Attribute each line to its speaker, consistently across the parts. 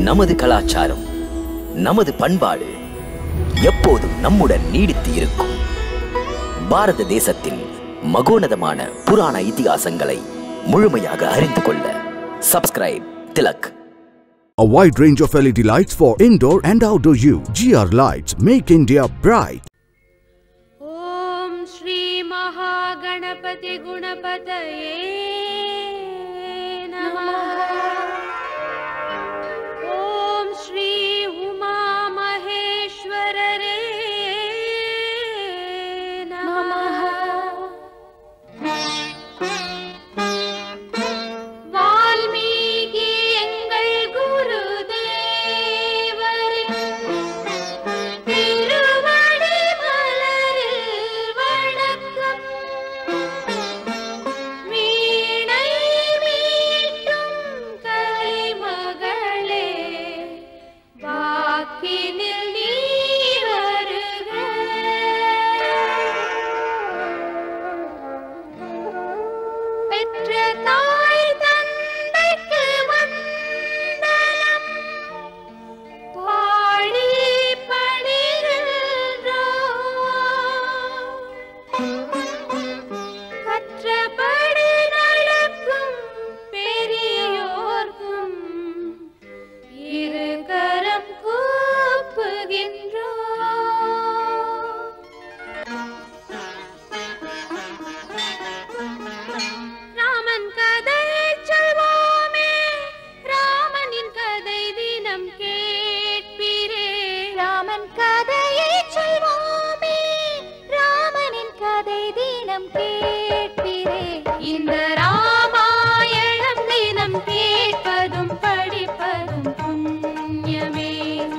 Speaker 1: நமது கலாச்சாரம் நமது பண்பாடு எப்போதும் நம்முடன் நீடித்து இருக்கும் பாரத தேசத்தின் மகோனதமான புராண இதிகாசங்களை முழுமையாக அறிந்து கொள்ள subscribe Tilak
Speaker 2: A wide range of LED lights for indoor and outdoor use. GR Lights make India bright.
Speaker 3: ॐ श्री महागणपति गुणपतये नमः ॐ श्री उमा महेश्वर रे नमः வால்மீகி எங்கள் குருதேவரின் திருவடி மலரில் வணக்கம் வீணை மீட்டும் கலைமகளே வாக்கினில் நீ வருக பெற்ற தாய் தந்தைக்கு வந்தனம் பாடி பணிகின்றோம். கற்றபடி நடக்கும் பெரியோர்க்கும் இருகரம் கூப்புகின்றோம் ராமன் கதை சொல்வோமே ராமனின் கதை தினம் கேட்பீரே ராமன் கதையை சொல்வோமே ராமனின் கதை தினம் கேட்பீரே இந்த ராமாயணம் தினம் கேட்பதும் படிப்பதும் புண்ணியமே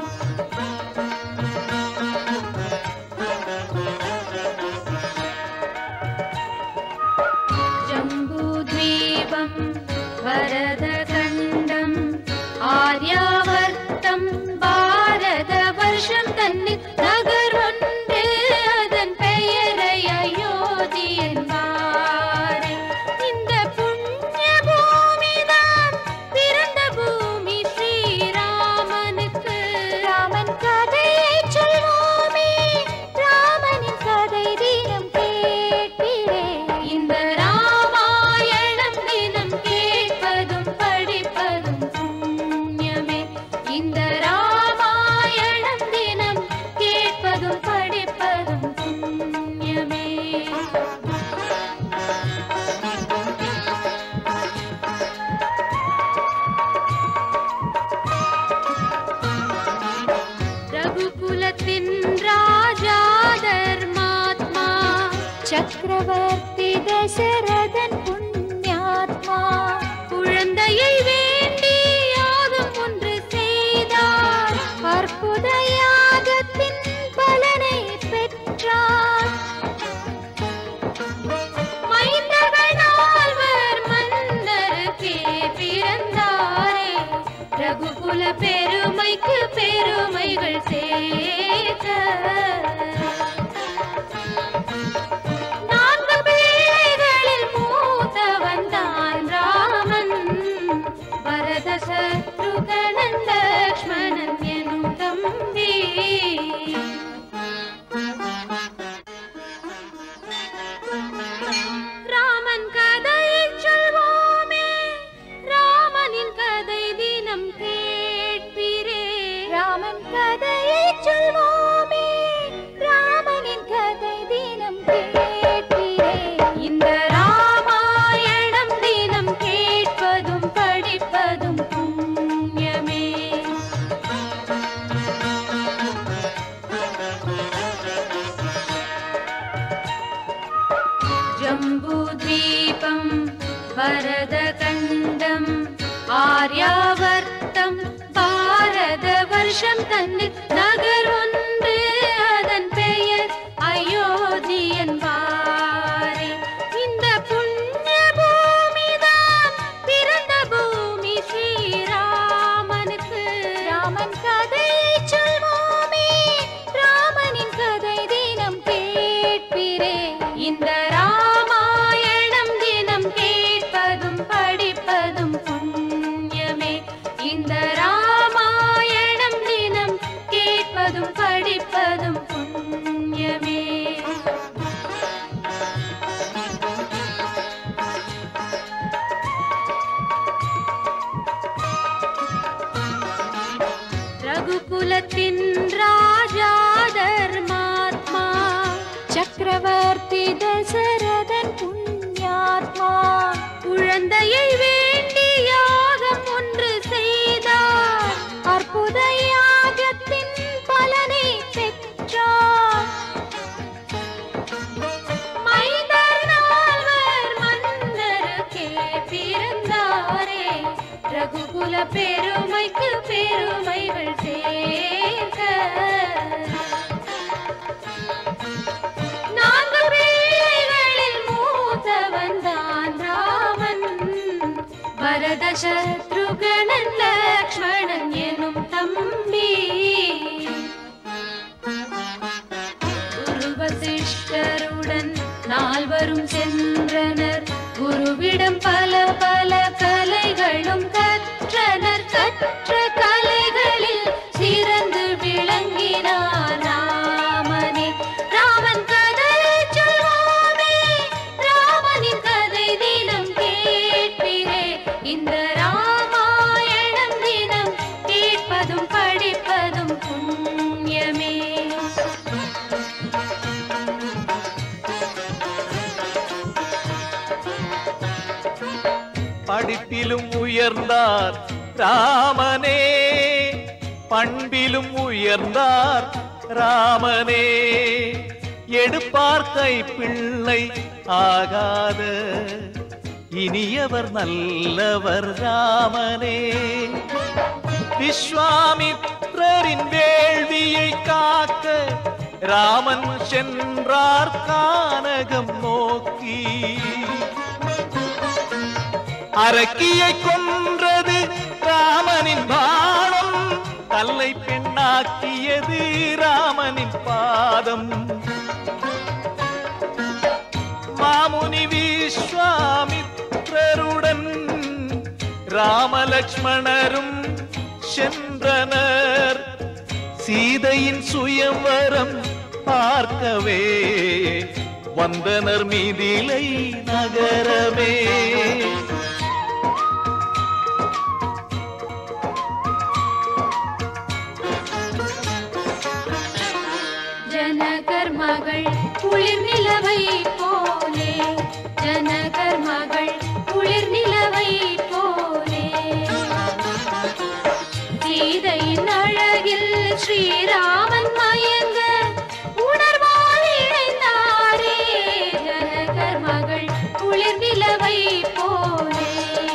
Speaker 3: जम्बूद्वीपं वरदखण्डम् आर्यावर्तं பாரதவர்ஷம் தன்னில் நகர் ஒன்று அதன் பெயரை அயோத்தி என்பாரே இந்த புண்ணிய பூமிதான் பிறந்த பூமி ஸ்ரீராமனுக்கு ராமன் கதையை சொல்வோமே ராமனின் கதை தினம் கேட்கிறே இந்த ராமாயணம் தினம் கேட்பதும் படிப்பதும் புண்ணியமே இந்த ராமாயணம் தினம் கேட்பதும் படிப்பதும் புண்ணியமே ரகுகுலத்தின் ராஜா தர்மாத்மா சக்கரவர்த்தி தசரதன் புண்ணியாத்மா குழந்தையை வேண்டி யாகம் ஒன்று செய்தார் அற்புத யாகத்தின் பலனை பெற்றார் மைந்தர்கள் நால்வர் மன்னருக்கே பிறந்தாரே ரகுகுல பெருமைக்கு பெருமைகள் சேர்த்த நான்கு பிள்ளைகளில் மூத்தவன் தான் ராமன் பரத சத்ருகணன் லக்ஷ்மணன் எனும் தம்பி ராமன் கதையை சொல்வோமே ராமனின் கதை தினம் கேட்பீரே ராமன் கதையை சொல்வோமே ராமனின் கதை தினம் கேட்பீரே இந்த ராமாயணம் தினம் கேட்பதும் படிப்பதும் புண்ணியமே जम्बूद्वीपं वरदखण्डम् आर्यावर्तं பாரதவர்ஷம் தன்னில் நகர் ஒன்று அதன் பெயர் அயோத்தி என்பாரே இந்த புண்ணிய பூமிதான் பிறந்த பூமி ஸ்ரீராமனுக்கு ராமன் கதையை சொல்வோமே ராமனின் கதை தினம் கேட்பீரே இந்த ராமாயணம் தினம் கேட்பதும் படிப்பதும் புண்ணியமே இந்த ராமா குலத்தின் ராஜா தர்மாத்மா சக்கரவர்த்தி தசரதன் புண்ணியாத்மா குழந்தையை வேண்டி யாகம் ஒன்று செய்தார் அற்புத யாகத்தின் பலனை பெற்றார் மைந்தர் நால்வர் மன்னருக்கே பிறந்தாரே ரகுகுல பெருமைக்கு பெருமைகள் சேர்க்க நான்கு பிள்ளைகளில் மூத்தவன் தான் ராமன் பரத சத்ருகணன் லக்ஷ்மணன் எனும் தம்பி குரு வசிஷ்டருடன் நால்வரும் சென்றனர் குருவிடம் பல பல கலைகளும் கற்றனர் கற்ற கலைகளில் சிறந்து விளங்கினார் ராமனே ராமன் கதை சொல்வோமே ராமனின் கதை தினம் கேட்பிரே இந்த ராமாயணம் தினம் கேட்பதும் படிப்பதும் புண்ணியமே
Speaker 4: படிப்பிலும் உயர்ந்தார் ராமனே பண்பிலும் உயர்ந்தார் ராமனே எடுப்பார் கை பிள்ளை ஆகாத இனியவர் நல்லவர் ராமனே விஸ்வாமித்ரரின் வேள்வியை காக்க ராமன் சென்றார் கானகம் நோக்கி அரக்கியை கொன்றது ராமனின் பாணம் கல்லை பெண்ணாக்கியது ராமனின் பாதம் மாமுனி விஸ்வாமித்ரருடன் ராமலக்ஷ்மணரும் சென்றனர் சீதையின் சுயம்வரம் பார்க்கவே வந்தனர் மீதிலை நகரமே
Speaker 3: ஜனகர் மகள் குளிர் நிலவை போலே ஜனகர் மகள் குளிர் நிலவை போலே சீதையின் அழகில் ஸ்ரீராமன் மயங்க உணர்வால் இணைந்தாரே ஜனகர் மகள் குளிர் நிலவை போலே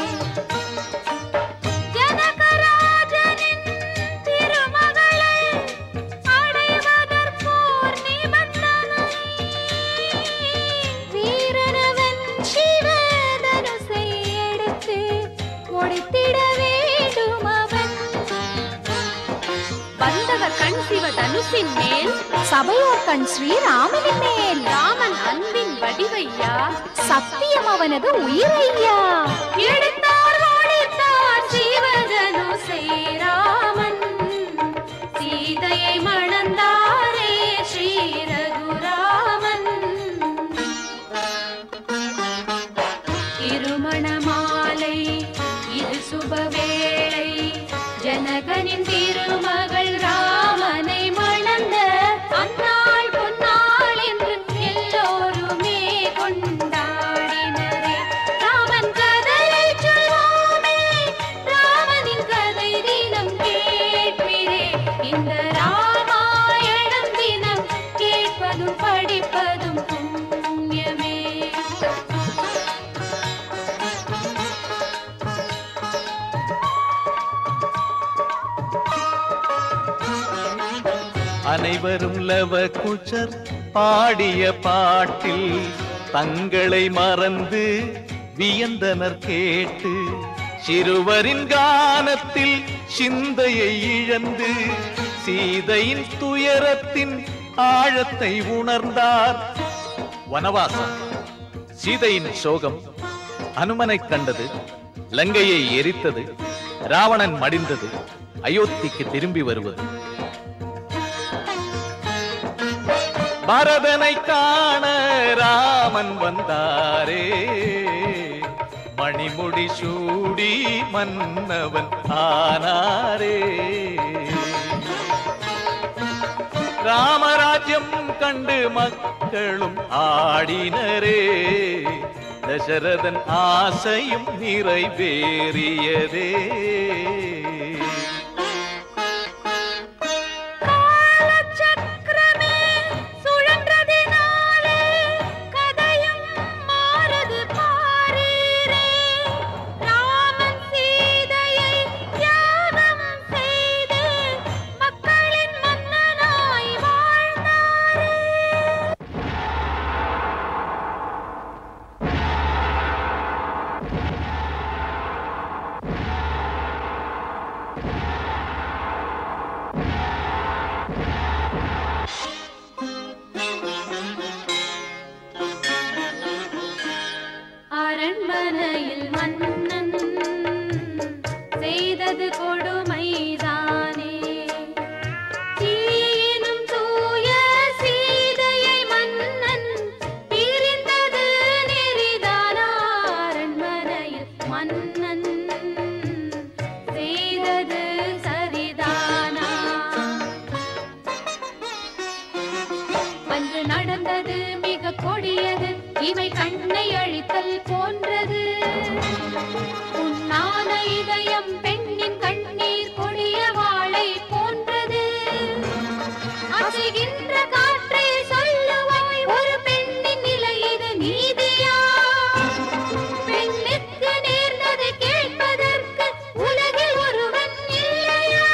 Speaker 3: ஜனகராஜனின் திருமகளை அடைவதற்கோர் நிபந்தனை. வீரனவன் சிவதனுசை எடுத்து ஒடித்திட வேண்டும் அவன். வந்தவர் கண் சிவ தனுசின் மேல் சபையோர் கண் ஸ்ரீராமனின் மேல் ராமன் அன்பின் வடிவையா சத்தியம் அவனது உயிரையா எடுத்தார் ஓடித்தார் சிவதனுசை ராமன் சீதையை மணந்தாரே ஸ்ரீ ரகுராமன் திருமண மாலை இது சுபவேளை ஜனகனின் திருமகள் ராமனை மணந்த அந்நாள் பொன்னாள் என்று எல்லோருமே கொண்டாடினரே ராமன் கதையை சொல்வோமே ராமனின் கதை தினம் கேட்பிரே இந்த ராமாயணம் தினம் கேட்பதும் படிப்பதும் புண்ணியமே
Speaker 4: அனைவரும் லவ குச்சர் பாடிய பாட்டில் தங்களை மறந்து வியந்தனர் கேட்டு சிறுவரின் கானத்தில் சிந்தையை இழந்து சீதையின் துயரத்தின் ஆழத்தை உணர்ந்தார் வனவாசம் சீதையின் சோகம் அனுமனை கண்டது லங்கையை எரித்தது ராவணன் மடிந்தது அயோத்திக்கு திரும்பி வருவது பரதனை காண ராமன் வந்தாரே மணிமுடி சூடி மன்னவன் ஆனாரே ராமராஜ்யம் கண்டு மக்களும் ஆடினரே தசரதன் ஆசையும் நிறைவேறியதே
Speaker 3: காலச்சக்கரமே சுழன்றதினாலே கதையும் மாறது பாரீரே ராமன் சீதையை தியாகம் செய்து மக்களின் மன்னனாய் வாழ்ந்தாரே அரண்மனையில் மன்னன் செய்தது கொடுமைதானே தீயினும் தூய சீதையை மன்னன் பிரிந்தது நெறிதானா அரண்மனையில் மன்னன் செய்தது சரிதானா அன்று நடந்தது மிக கொடியது இவை கண்ணை அழித்தல் போன்றது உன்னான இதயம் பெண்ணின் கண்ணீர் கொடிய வாளை போன்றது அசைகின்ற காற்றே சொல்லுவாய் ஒரு பெண்ணின் நிலை இது நீதியா பெண்ணுக்கு நேர்ந்தது கேட்பதற்கு உலகில் ஒருவன் இல்லையா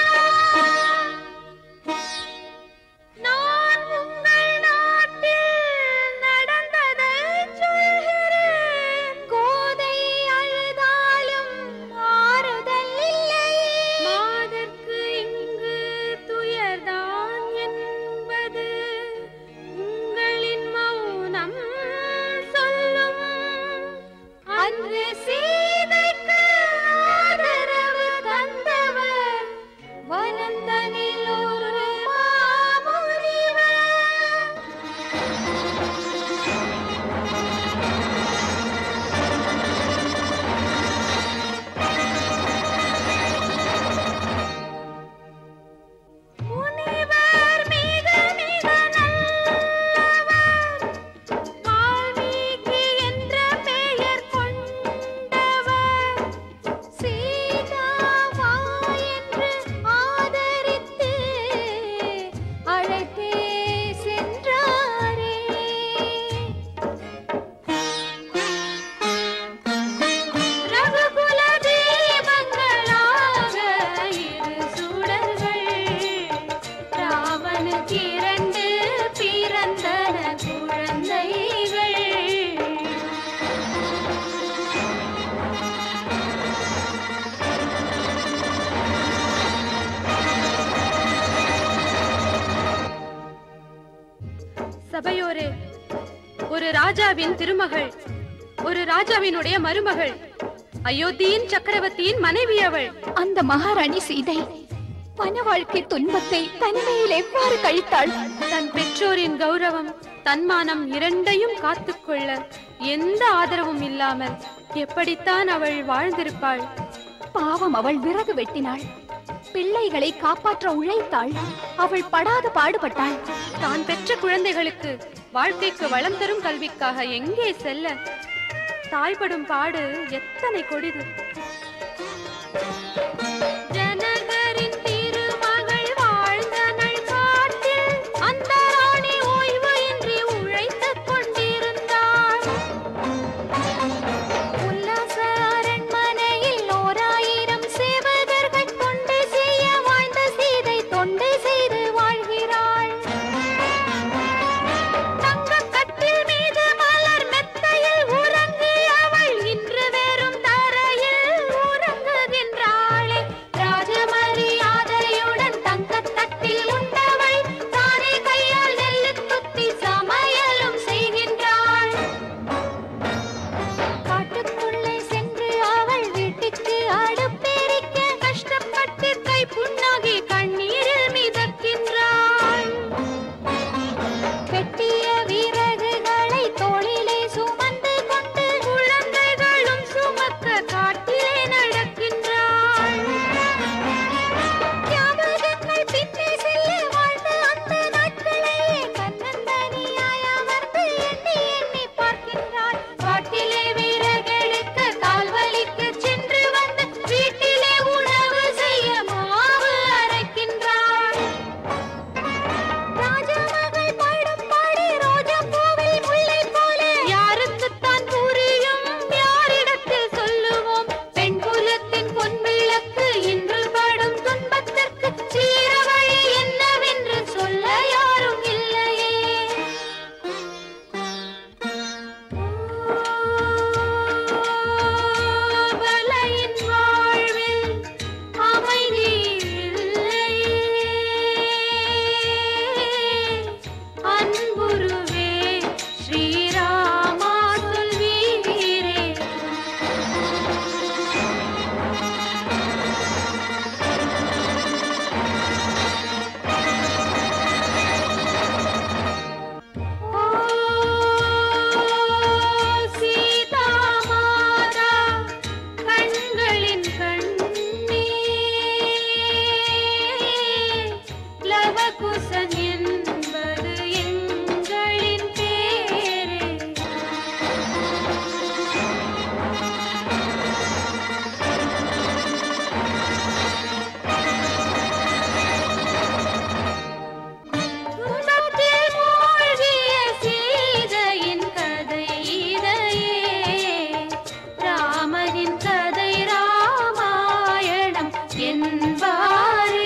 Speaker 3: நான் உங்கள் நாட்டில் நடந்ததை சொல்கிறேன் கோதை அழுதாலும் ஆறுதல் இல்லை மாதர்க்கு இங்கு துயர்தான் என்பது உங்களின் மௌனம் சொல்லும் அன்று சீதைக்கு ஆதரவு தந்தவர் வனந்தனில் ஒரு மாமுனிவர் முனிவர் மிக மிக நல்லவர் வால்மீகி என்ற பெயர் கொண்டவர் சீதாவா என்று ஆதரித்து அழைத்தே சென்றாரே ரகுகுல தீபங்களாக இரு சுடர்கள் ராவனுக்கு இரண்டு பிறந்தன குழந்தைகள்
Speaker 5: சபையோரே ஒரு ராஜாவின் திருமகள் ஒரு ராஜாவினுடைய மருமகள் அயோத்தியின் சக்கரவர்த்தியின் மனைவி அவள்
Speaker 6: அந்த மகாராணி சீதை வன வாழ்க்கை துன்பத்தை தனிமையில் எவ்வாறு கழித்தாள்
Speaker 5: தன் பெற்றோரின் கௌரவம் தன்மானம் இரண்டையும் காத்துக்கொள்ள எந்த ஆதரவும் இல்லாமல் எப்படித்தான் அவள் வாழ்ந்திருப்பாள்
Speaker 6: பாவம் அவள் விறகு வெட்டினாள் பிள்ளைகளை காப்பாற்ற உழைத்தாள் அவள் படாத பாடுபட்டாள்
Speaker 5: தான் பெற்ற குழந்தைகளுக்கு வாழ்க்கைக்கு வளம் தரும் கல்விக்காக எங்கே செல்ல தாய்படும் பாடு எத்தனை கொடிது
Speaker 3: ஜனகரின் திருமகள் வாழ்ந்த நல் காட்டில் அந்த ராணி ஓய்வு இன்றி உழைத்துக் கொண்டிருந்தாள் உல்லாச அரண்மனையில் ஓராயிரம் சேவகர்கள் தொண்டு செய்ய வாழ்ந்த சீதை தொண்டு செய்து வாழ்கிறாள் தங்கக் கட்டில் மீது மலர் மெத்தையில் உறங்கி அவள் இன்று வெறும் தரையில் உறங்குகின்றாளே ராஜமரியாதையுடன் தங்கத் தட்டில் உண்டவள் தானே கையால் நெல்லு குத்தி சமையலும் செய்கின்றாள் காட்டுக்குள்ளே சென்று அவள் வீட்டுக்கு அடுப்பெரிக்க கஷ்டப்பட்டு கை புண்ணாகி கண்ணீரில் மிதக்கின்றாள் வெட்டிய விறகுகளை தோளிலே சுமந்து கொண்டு குழந்தைகளும் சுமக்க காட்டிலே நடக்கின்றாள் ஞாபகங்கள் பின்னே செல்ல வாழ்ந்த அந்த நாட்கள் பாரே